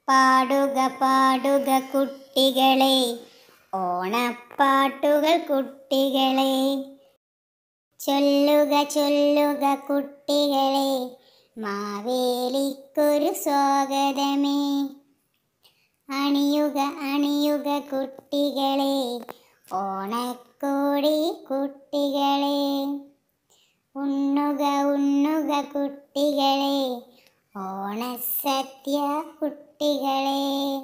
പാടുക പാടുക കുട്ടികളെ ഓണപ്പാട്ടുകൾ കുട്ടികളെ ചൊല്ലുക ചൊല്ലുക കുട്ടികളെ മാവേലിക്കൊരു സ്വാഗതമേ അണിയുക അണിയുക കുട്ടികളെ ഓണക്കോടി കുട്ടികളെ ഉണ്ണുക ഉണ്ണുക കുട്ടികളെ ഓണസദ്യ കുട്ടികളെ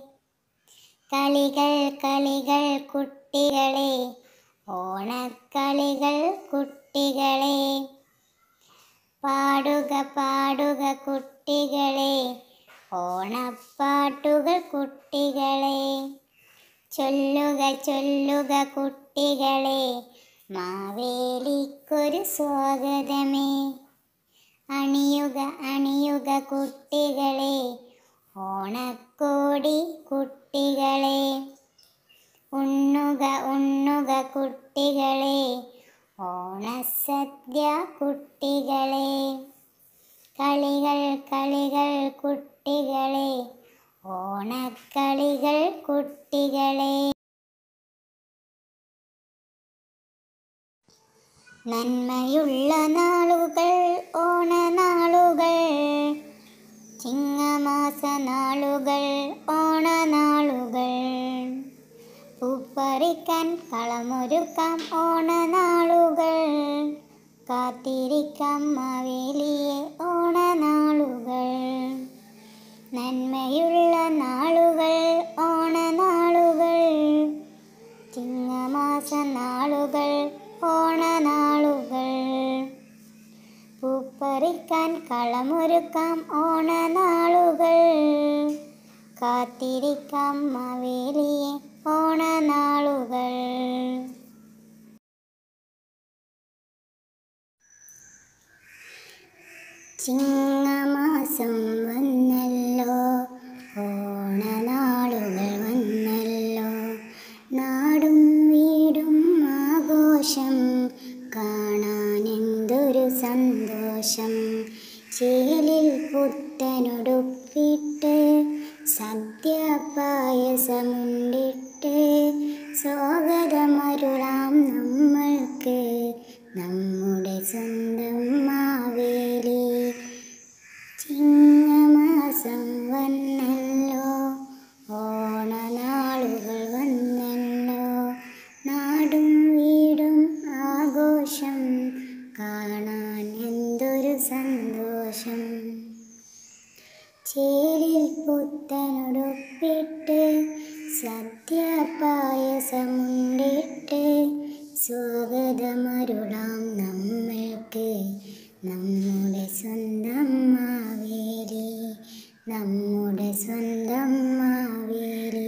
കളികൾ കളികൾ കുട്ടികളെ ഓണക്കളികൾ കുട്ടികളെ പാടുക പാടുക കുട്ടികളെ ഓണപ്പാട്ടുകൾ കുട്ടികളെ ചൊല്ലുക ചൊല്ലുക കുട്ടികളെ മാവേലിക്കൊരു സ്വാഗതമേ അണിയുക അണിയുക കുട്ടികളെ ഓണക്കോടി കുട്ടികളെ ഉണ്ണുക ഉണ്ണുക കുട്ടികളെ ഓണസദ്യ കുട്ടികളെ കളികൾ കളികൾ കുട്ടികളെ ഓണക്കളികൾ കുട്ടികളെ നന്മയുള്ള നാളുകൾ ഓണനാളുകൾ ചിങ്ങമാസ നാളുകൾ ഓണനാളുകൾ പൂപ്പറിക്കാൻ കളമൊരുക്കാം ഓണനാളുകൾ കാത്തിരിക്കാം മാവേലിയെ ഓണനാളുകൾ നന്മയുള്ള നാളുകൾ ഓണനാളുകൾ ചിങ്ങമാസ നാളുകൾ ഓണനാളുകൾ പൂപ്പറിക്കാൻ കളമൊരുക്കാം ഓണനാളുകൾ കാത്തിരിക്കാം മാവേലിയെ ഓണനാളുകൾ ചിങ്ങമാസം വന്നല്ലോ ഓണനാളുകൾ വന്നല്ലോ നാടും വീടും ആഘോഷം കാണാൻ എന്തൊരു സന്തോഷം ചേലിൽ പുത്തനുടുപ്പിട്ട് സദ്യ പായസമുണ്ടിട്ട് സ്വാഗതമരുളാം നമ്മൾക്ക് നമ്മുടെ സ്വന്തം മാവേലി ചിങ്ങമാസം വന്നല്ലോ ഓണനാളുകൾ വന്നല്ലോ നാടും വീടും ആഘോഷം കാണാൻ എന്തൊരു സന്തോഷം ചേരിൽ പുത്തനുടുപ്പിട്ട് സദ്യ പായസമുണ്ടിട്ട് സ്വാഗതമരുളാം നമ്മൾക്ക് നമ്മുടെ സ്വന്തം മാവേലി നമ്മുടെ സ്വന്തം മാവേലി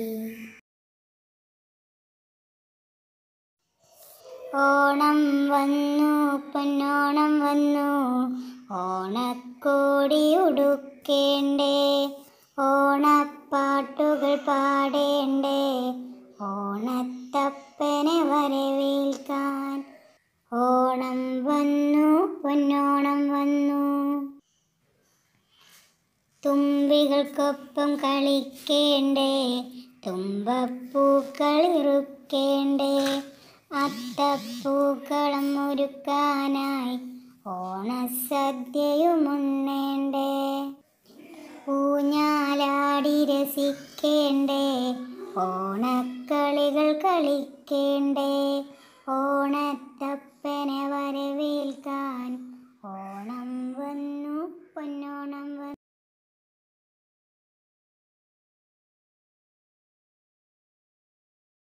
ഓണം വന്നു പൊന്നോണം വന്നു ഓണക്കോടി ഉടുക്കേണ്ടേ ഓണപ്പാട്ടുകൾ പാടേണ്ടേ ഓണത്തപ്പനെ വരവേൽക്കാൻ ഓണം വന്നു പൊന്നോണം വന്നു തുമ്പികൾക്കൊപ്പം കളിക്കേണ്ടേ തുമ്പപ്പൂക്കൾ ഇറുക്കേണ്ടേ അത്തപ്പൂക്കളം ഒരുക്കാനായി ഓണസദ്യയും ഉണ്ണേണ്ടേ ഊഞ്ഞാലാടി രസിക്കേണ്ടേ ഓണക്കളികൾ കളിക്കേണ്ടേ ഓണത്തപ്പനെ വരവേൽക്കാൻ ഓണം വന്നു